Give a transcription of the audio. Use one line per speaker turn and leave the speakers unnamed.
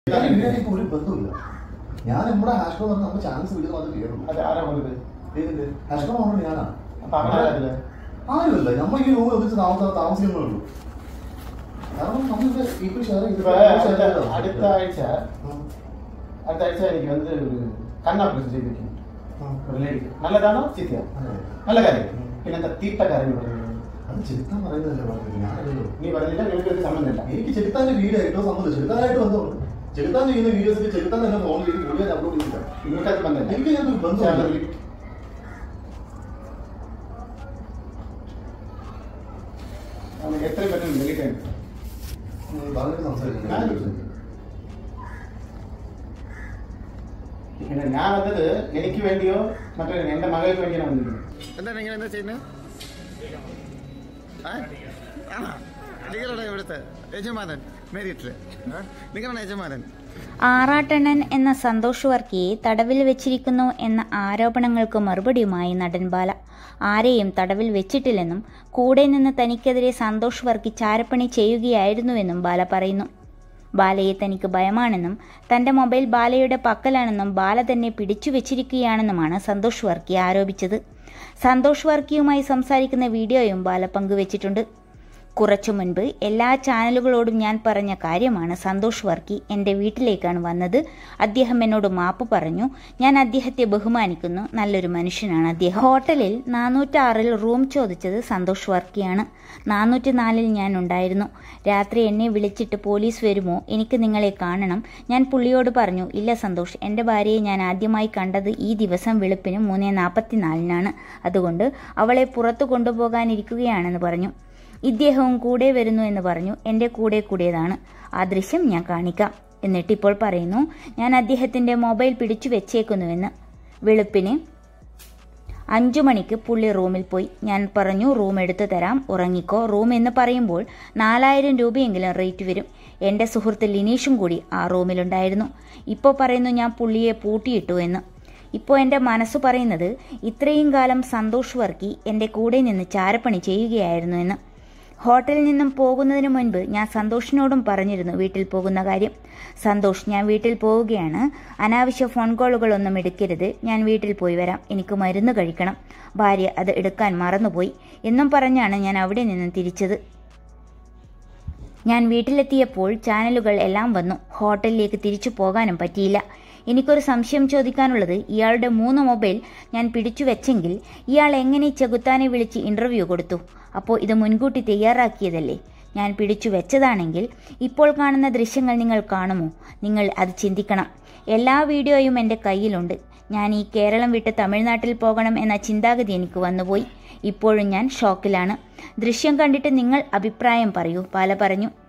ഞാൻ ഇതിനായിട്ട് ഒരു ബന്ധമില്ല ഞാൻ നമ്മുടെ ഹാഷ്കോ എന്ന് പറഞ്ഞാൽ നമ്മുടെ ചാനൽസ് വീഡിയോ മാത്രമേ കേട്ടുള്ളൂ
അത് ആരാ കൊണ്ടത്
ഏതിന്റെ ഹാഷ്കോ ഓണർ ഞാനാണ്
അപ്പൊ അവരാരല്ലേ
ആരുമല്ല നമ്മൾ ഈ റൂമിൽ ഒന്നിച്ച് താമസം താമസിക്കുന്നേ ഉള്ളൂ കാരണം നമ്മളിത് പീപ്പിൾ ഷെയർ
ഇപ്പൊ അടുത്ത അടുത്ത ആഴ്ച അടുത്ത ആഴ്ച എനിക്ക് വന്ന് ഒരു കണ്ണാപ്രസ് ചെയ്തിരിക്കുന്നു ഒരു ലേഡി നല്ലതാണോ ചീത്തയാ നല്ല കാര്യം പിന്നെ എന്താ തീട്ടക്കാരൻ പറയുന്നത്
അത് ചെലുത്താൻ പറയുന്നതല്ലേ പറഞ്ഞത് ഞാനല്ലോ
നീ പറഞ്ഞില്ല നിനക്ക് ഒരു സംബന്ധമില്ല
എനിക്ക് ചെലുത്താന്റെ വീഡിയോ ഏറ്റവും സംബന്ധം ചെലുത്താനായിട്ട് ബന്ധമുണ്ട് ചെലുത്താൻ ചെയ്യുന്ന വീഡിയോസ് ഒക്കെ ചെലുത്താൻ തന്നെ ഫോണിൽ ചെയ്ത് കൂടുതൽ അപ്ലോഡ് ചെയ്തില്ല
നിനക്കത് ബന്ധമില്ല
എനിക്ക് ഞാൻ ഒരു ബന്ധമില്ല
അവന് എത്രയും പെട്ടെന്ന് ഡിലീറ്റ് ചെയ്യണം
ഉം, പറഞ്ഞിട്ട് സംസാരിക്കുന്നു
പിന്നെ ഞാൻ വന്നത് എനിക്ക് വേണ്ടിയോ മറ്റേ എന്റെ മകൾക്ക് വേണ്ടിയാണ് വന്നിരിക്കുന്നത്
എന്താണ് ഇങ്ങനെ എന്താ ചെയ്യുന്നത് നിങ്ങളുടെ ഇവിടുത്തെ യജമാനൻ മേരിട്ടില് നിങ്ങളാണ് യജമാനൻ
ആറാട്ടണ്ണൻ എന്ന സന്തോഷ് വർക്കിയെ തടവിൽ വെച്ചിരിക്കുന്നു എന്ന ആരോപണങ്ങൾക്ക് മറുപടിയുമായി നടൻ ബാല ആരെയും തടവിൽ വെച്ചിട്ടില്ലെന്നും കൂടെ നിന്ന് തനിക്കെതിരെ സന്തോഷ് വർക്കി ചാരപ്പണി ചെയ്യുകയായിരുന്നുവെന്നും ബാല പറയുന്നു ബാലയെ തനിക്ക് ഭയമാണെന്നും തന്റെ മൊബൈൽ ബാലയുടെ പക്കലാണെന്നും ബാല തന്നെ പിടിച്ചു വെച്ചിരിക്കുകയാണെന്നുമാണ് സന്തോഷ് വർക്കി ആരോപിച്ചത് സന്തോഷ് വർക്കിയുമായി സംസാരിക്കുന്ന വീഡിയോയും ബാല പങ്കുവച്ചിട്ടുണ്ട് കുറച്ചു മുൻപ് എല്ലാ ചാനലുകളോടും ഞാൻ പറഞ്ഞ കാര്യമാണ് സന്തോഷ് വർക്കി എൻ്റെ വീട്ടിലേക്കാണ് വന്നത് അദ്ദേഹം എന്നോട് മാപ്പ് പറഞ്ഞു ഞാൻ അദ്ദേഹത്തെ ബഹുമാനിക്കുന്നു നല്ലൊരു മനുഷ്യനാണ് അദ്ദേഹം ഹോട്ടലിൽ നാനൂറ്റാറിൽ റൂം ചോദിച്ചത് സന്തോഷ് വർക്കിയാണ് നാനൂറ്റി നാലിൽ ഞാൻ ഉണ്ടായിരുന്നു രാത്രി എന്നെ വിളിച്ചിട്ട് പോലീസ് വരുമോ എനിക്ക് നിങ്ങളെ കാണണം ഞാൻ പുള്ളിയോട് പറഞ്ഞു ഇല്ല സന്തോഷ് എൻ്റെ ഭാര്യയെ ഞാൻ ആദ്യമായി കണ്ടത് ഈ ദിവസം വെളുപ്പിന് മൂന്ന് നാൽപ്പത്തിനാലിനാണ് അതുകൊണ്ട് അവളെ പുറത്തു കൊണ്ടുപോകാനിരിക്കുകയാണെന്ന് പറഞ്ഞു ഇദ്ദേഹവും കൂടെ വരുന്നു എന്ന് പറഞ്ഞു എൻ്റെ കൂടെ കൂടിയതാണ് ആ ദൃശ്യം ഞാൻ കാണിക്കാം എന്നിട്ട് ഇപ്പോൾ പറയുന്നു ഞാൻ അദ്ദേഹത്തിൻ്റെ മൊബൈൽ പിടിച്ചു വെച്ചേക്കുന്നുവെന്ന് വെളുപ്പിന് അഞ്ചു മണിക്ക് പുള്ളി റൂമിൽ പോയി ഞാൻ പറഞ്ഞു റൂം എടുത്തു തരാം ഉറങ്ങിക്കോ റൂം എന്ന് പറയുമ്പോൾ നാലായിരം രൂപയെങ്കിലും റേറ്റ് വരും എൻ്റെ സുഹൃത്ത് ലിനീഷും കൂടി ആ റൂമിലുണ്ടായിരുന്നു ഇപ്പോൾ പറയുന്നു ഞാൻ പുള്ളിയെ പൂട്ടിയിട്ടു എന്ന് ഇപ്പോൾ എൻ്റെ മനസ്സ് പറയുന്നത് ഇത്രയും കാലം സന്തോഷ് വർക്കി എൻ്റെ കൂടെ നിന്ന് ചാരപ്പണി ചെയ്യുകയായിരുന്നു എന്ന് ഹോട്ടലിൽ നിന്നും പോകുന്നതിന് മുൻപ് ഞാൻ സന്തോഷിനോടും പറഞ്ഞിരുന്നു വീട്ടിൽ പോകുന്ന കാര്യം സന്തോഷ് ഞാൻ വീട്ടിൽ പോവുകയാണ് അനാവശ്യ ഫോൺ കോളുകളൊന്നും എടുക്കരുത് ഞാൻ വീട്ടിൽ പോയി വരാം എനിക്ക് മരുന്ന് കഴിക്കണം ഭാര്യ അത് എടുക്കാൻ മറന്നുപോയി എന്നും പറഞ്ഞാണ് ഞാൻ അവിടെ നിന്ന് തിരിച്ചത് ഞാൻ വീട്ടിലെത്തിയപ്പോൾ ചാനലുകൾ എല്ലാം വന്നു ഹോട്ടലിലേക്ക് തിരിച്ചു പോകാനും പറ്റിയില്ല എനിക്കൊരു സംശയം ചോദിക്കാനുള്ളത് ഇയാളുടെ മൂന്ന് മൊബൈൽ ഞാൻ പിടിച്ചു വെച്ചെങ്കിൽ ഇയാൾ എങ്ങനെ ചെകുത്താനെ വിളിച്ച് ഇന്റർവ്യൂ കൊടുത്തു അപ്പോൾ ഇത് മുൻകൂട്ടി തയ്യാറാക്കിയതല്ലേ ഞാൻ പിടിച്ചു വെച്ചതാണെങ്കിൽ ഇപ്പോൾ കാണുന്ന ദൃശ്യങ്ങൾ നിങ്ങൾ കാണുമോ നിങ്ങൾ അത് ചിന്തിക്കണം എല്ലാ വീഡിയോയും എൻ്റെ കയ്യിലുണ്ട് ഞാൻ ഈ കേരളം വിട്ട് തമിഴ്നാട്ടിൽ പോകണം എന്ന ചിന്താഗതി എനിക്ക് വന്നുപോയി ഇപ്പോഴും ഞാൻ ഷോക്കിലാണ് ദൃശ്യം കണ്ടിട്ട് നിങ്ങൾ അഭിപ്രായം പറയൂ പാല പറഞ്ഞു